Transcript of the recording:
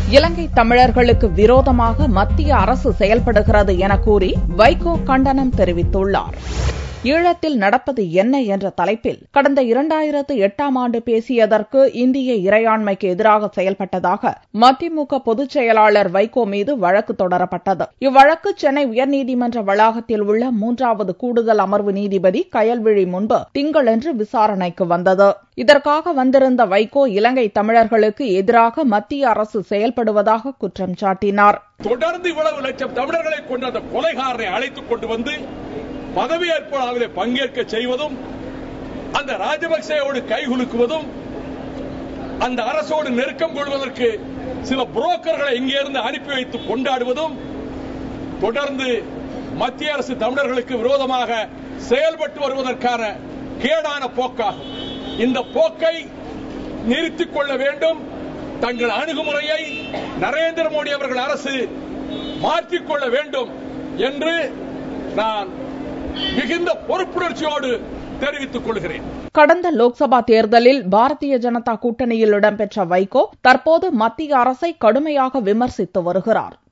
இலங்கை தமிழர்களுக்கு விரோதமாக மத்திய அரசு செயல்படுகிறது என கூறி வைகோ கண்டனம் தெரிவித்துள்ளார் ஈழத்தில் நடப்பது என்ன என்ற தலைப்பில் கடந்த இரண்டாயிரத்து எட்டாம் ஆண்டு பேசியதற்கு இந்திய இறையாண்மைக்கு எதிராக செயல்பட்டதாக மதிமுக பொதுச் செயலாளர் வைகோ மீது வழக்கு தொடரப்பட்டது இவ்வழக்கு சென்னை உயர்நீதிமன்ற வளாகத்தில் உள்ள மூன்றாவது கூடுதல் அமர்வு நீதிபதி கயல்விழி முன்பு திங்களன்று விசாரணைக்கு வந்தது இதற்காக வந்திருந்த வைகோ இலங்கை தமிழர்களுக்கு எதிராக மத்திய அரசு செயல்படுவதாக குற்றம் சாட்டினார் தொடர்ந்து இவ்வளவு லட்சம் தமிழர்களை கொண்ட அந்த கொலைகாரனை அழைத்துக் கொண்டு வந்து பதவியேற்பு விழாவிலே பங்கேற்க செய்வதும் அந்த ராஜபக்சேவோடு கைகுலுக்குவதும் அந்த அரசோடு நெருக்கம் கொள்வதற்கு சில புரோக்கர்களை இங்கே இருந்து அனுப்பி வைத்து கொண்டாடுவதும் தொடர்ந்து மத்திய அரசு தமிழர்களுக்கு விரோதமாக செயல்பட்டு வருவதற்கான கேடான போக்காகும் இந்த போக்கை நிறுத்திக் கொள்ள வேண்டும் தங்கள் அணுகுமுறையை நரேந்திர மோடி அவர்கள் அரசு மாற்றிக்கொள்ள வேண்டும் என்று நான் மிகுந்த பொறுப்புணர்ச்சியோடு தெரிவித்துக் கொள்கிறேன் கடந்த லோக்சபா தேர்தலில் பாரதிய ஜனதா கூட்டணியில் இடம்பெற்ற வைகோ தற்போது மத்திய அரசை கடுமையாக விமர்சித்து வருகிறார்